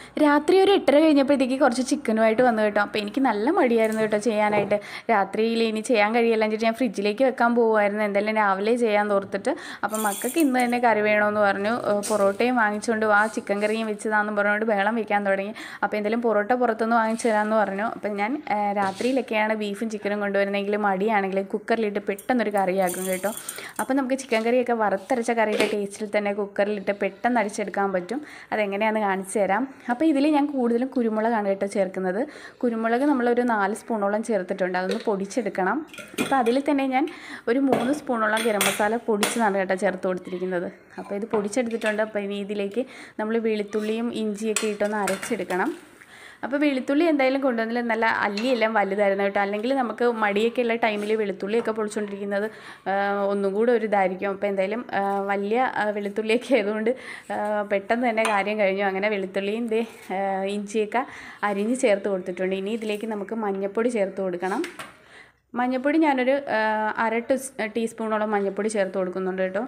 രാത്രി ഒരു എട്ടര കഴിഞ്ഞപ്പോഴത്തേക്ക് കുറച്ച് ചിക്കനുമായിട്ട് വന്നു കേട്ടോ അപ്പോൾ എനിക്ക് നല്ല മടിയായിരുന്നു കേട്ടോ ചെയ്യാനായിട്ട് രാത്രിയിൽ ഇനി ചെയ്യാൻ കഴിയില്ല എന്നിട്ട് ഞാൻ ഫ്രിഡ്ജിലേക്ക് വെക്കാൻ പോകുമായിരുന്നു എന്തായാലും രാവിലെ ചെയ്യാൻ തോർത്തിട്ട് അപ്പം മക്കൾക്ക് ഇന്ന് തന്നെ കറി വേണമെന്ന് പറഞ്ഞു ഏഹ് പൊറോട്ടയും വാങ്ങിച്ചുകൊണ്ട് വാ ചിക്കൻ കറിയും വെച്ചതാണെന്ന് പറഞ്ഞുകൊണ്ട് ബഹളം വെക്കാൻ തുടങ്ങി അപ്പോൾ എന്തായാലും പൊറോട്ട പുറത്തുനിന്ന് വാങ്ങിച്ചു തരാമെന്ന് പറഞ്ഞു അപ്പം ഞാൻ ഏഹ് രാത്രിയിലൊക്കെയാണ് ബീഫും ചിക്കനും കൊണ്ടുവരുന്നെങ്കിൽ മടിയാണെങ്കിൽ കുക്കറിലിട്ട് പെട്ടെന്നൊരു കറിയാക്കും കേട്ടോ അപ്പോൾ നമുക്ക് ചിക്കൻ കറിയൊക്കെ വറുത്തരച്ച കറിയുടെ ടേസ്റ്റിൽ തന്നെ കുക്കറിലിട്ട് പെട്ടെന്ന് അടിച്ചെടുക്കാൻ പറ്റും അതെങ്ങനെയാണെന്ന് കാണിച്ചു തരാം അപ്പോൾ ഇതിൽ ഞാൻ കൂടുതലും കുരുമുളകാണ് കേട്ടോ ചേർക്കുന്നത് കുരുമുളക് നമ്മളൊരു നാല് സ്പൂണോളം ചേർത്തിട്ടുണ്ട് അതൊന്ന് പൊടിച്ചെടുക്കണം അപ്പോൾ അതിൽ തന്നെ ഞാൻ ഒരു മൂന്ന് സ്പൂണോളം ഗരം മസാല പൊടിച്ചതാണ് കേട്ടോ ചേർത്ത് കൊടുത്തിരിക്കുന്നത് അപ്പോൾ ഇത് പൊടിച്ചെടുത്തിട്ടുണ്ട് അപ്പോൾ ഇനി ഇതിലേക്ക് നമ്മൾ വെളുത്തുള്ളിയും ഇഞ്ചിയൊക്കെ ഇട്ടൊന്ന് അരച്ചെടുക്കണം അപ്പോൾ വെളുത്തുള്ളി എന്തായാലും കൊണ്ടുവന്നില്ല നല്ല അല്ലിയെല്ലാം വലുതായിരുന്നു കേട്ടോ അല്ലെങ്കിൽ നമുക്ക് മടിയൊക്കെ ഉള്ള ടൈമിൽ വെളുത്തുള്ളിയൊക്കെ പൊളിച്ചുകൊണ്ടിരിക്കുന്നത് ആ, ഒന്നും കൂടെ ഒരു ഇതായിരിക്കും അപ്പോൾ എന്തായാലും ആ, വലിയ ആ, വെളുത്തുള്ളിയൊക്കെ ആയതുകൊണ്ട് ആ, പെട്ടെന്ന് തന്നെ കാര്യം കഴിഞ്ഞു അങ്ങനെ വെളുത്തുള്ളിയും ദേ ആ, ഇഞ്ചിയൊക്കെ അരിഞ്ഞ് ചേർത്ത് കൊടുത്തിട്ടുണ്ട് ഇനി ഇതിലേക്ക് നമുക്ക് മഞ്ഞൾപ്പൊടി ചേർത്ത് കൊടുക്കണം മഞ്ഞൾപ്പൊടി ഞാനൊരു ആ, അര ടീസ് ടീസ്പൂണോളം മഞ്ഞൾപ്പൊടി ചേർത്ത് കൊടുക്കുന്നുണ്ട് കേട്ടോ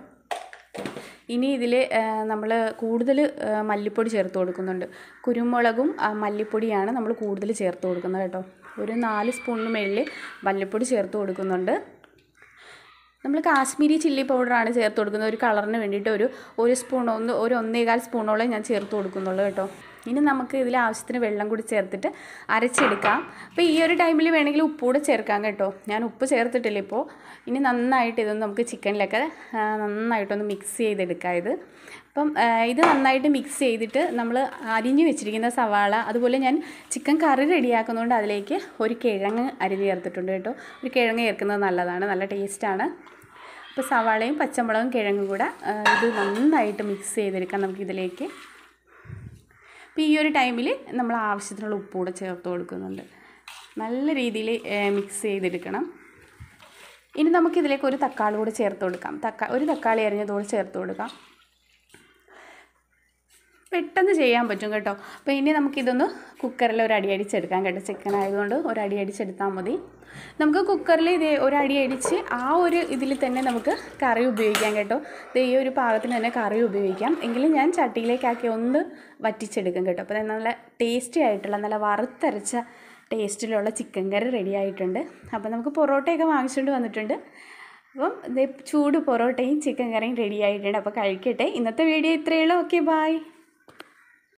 ഇനി ഇതിൽ നമ്മൾ കൂടുതൽ മല്ലിപ്പൊടി ചേർത്ത് കൊടുക്കുന്നുണ്ട് കുരുമുളകും ആ, മല്ലിപ്പൊടിയാണ് നമ്മൾ കൂടുതൽ ചേർത്ത് കൊടുക്കുന്നത് കേട്ടോ ഒരു നാല് സ്പൂണിന് മുകളിൽ മല്ലിപ്പൊടി ചേർത്ത് കൊടുക്കുന്നുണ്ട് നമ്മൾ കാശ്മീരി ചില്ലി പൗഡറാണ് ചേർത്ത് കൊടുക്കുന്നത് ഒരു കളറിന് വേണ്ടിയിട്ട് ഒരു ഒരു സ്പൂൺ ഒന്ന് ഒരു ഒന്നേകാൽ സ്പൂണോളം ഞാൻ ചേർത്ത് കൊടുക്കുന്നുള്ളൂ കേട്ടോ ഇനി നമുക്ക് ഇതിൽ ആവശ്യത്തിന് വെള്ളം കൂടി ചേർത്തിട്ട് അരച്ചെടുക്കാം അപ്പോൾ ഈ ഒരു ടൈമിൽ വേണമെങ്കിൽ ഉപ്പ് കൂടെ ചേർക്കാം കേട്ടോ ഞാൻ ഉപ്പ് ചേർത്തിട്ടില്ല ഇപ്പോൾ ഇനി നന്നായിട്ട് ഇതൊന്ന് നമുക്ക് ചിക്കനിലൊക്കെ ആ, നന്നായിട്ടൊന്ന് മിക്സ് ചെയ്തെടുക്കാം ഇത് അപ്പം ആ, ഇത് നന്നായിട്ട് മിക്സ് ചെയ്തിട്ട് നമ്മൾ അരിഞ്ഞു വെച്ചിരിക്കുന്ന സവാള അതുപോലെ ഞാൻ ചിക്കൻ കറി റെഡിയാക്കുന്നതുകൊണ്ട് അതിലേക്ക് ഒരു കിഴങ്ങ് അരിഞ്ഞ് ചേർത്തിട്ടുണ്ട് കേട്ടോ ഒരു കിഴങ്ങ് ചേർക്കുന്നത് നല്ലതാണ് നല്ല ടേസ്റ്റാണ് അപ്പോൾ സവാളയും പച്ചമുളകും കിഴങ്ങും കൂടെ ആ, ഇത് നന്നായിട്ട് മിക്സ് ചെയ്തെടുക്കാം നമുക്കിതിലേക്ക് അപ്പോൾ ഈ ഒരു ടൈമിൽ നമ്മൾ ആവശ്യത്തിനുള്ള ഉപ്പ് കൂടെ ചേർത്ത് കൊടുക്കുന്നുണ്ട് നല്ല രീതിയിൽ മിക്സ് ചെയ്തെടുക്കണം ഇനി നമുക്കിതിലേക്ക് ഒരു തക്കാളി കൂടെ ചേർത്ത് കൊടുക്കാം തക്കാ ഒരു തക്കാളി അരിഞ്ഞതോടെ ചേർത്ത് കൊടുക്കാം പെട്ടെന്ന് ചെയ്യാൻ പറ്റും കേട്ടോ അപ്പോൾ ഇനി നമുക്കിതൊന്ന് കുക്കറിൽ ഒരു അടി അടിച്ചെടുക്കാം കേട്ടോ ചിക്കൻ ആയതുകൊണ്ട് ഒരു അടി അടിച്ചെടുത്താൽ മതി നമുക്ക് കുക്കറിൽ ഇത് ഒരു അടി അടിച്ച് ആ ഒരു ഇതിൽ തന്നെ നമുക്ക് കറി ഉപയോഗിക്കാം കേട്ടോ ഇത് ഈ ഒരു പാകത്തിന് തന്നെ കറി ഉപയോഗിക്കാം എങ്കിലും ഞാൻ ചട്ടിയിലേക്കാക്കി ഒന്ന് വറ്റിച്ചെടുക്കും കേട്ടോ അപ്പോൾ നല്ല ടേസ്റ്റി ആയിട്ടുള്ള നല്ല വറുത്തരച്ച ടേസ്റ്റിലുള്ള ചിക്കൻ കറി റെഡി ആയിട്ടുണ്ട് അപ്പോൾ നമുക്ക് പൊറോട്ടയൊക്കെ വാങ്ങിച്ചുകൊണ്ട് വന്നിട്ടുണ്ട് അപ്പം ഇത് ചൂട് പൊറോട്ടയും ചിക്കൻ കറിയും റെഡി ആയിട്ടുണ്ട് അപ്പോൾ കഴിക്കട്ടെ ഇന്നത്തെ വീഡിയോ ഇത്രയേ ഉള്ളൂ ഓക്കെ ബായ്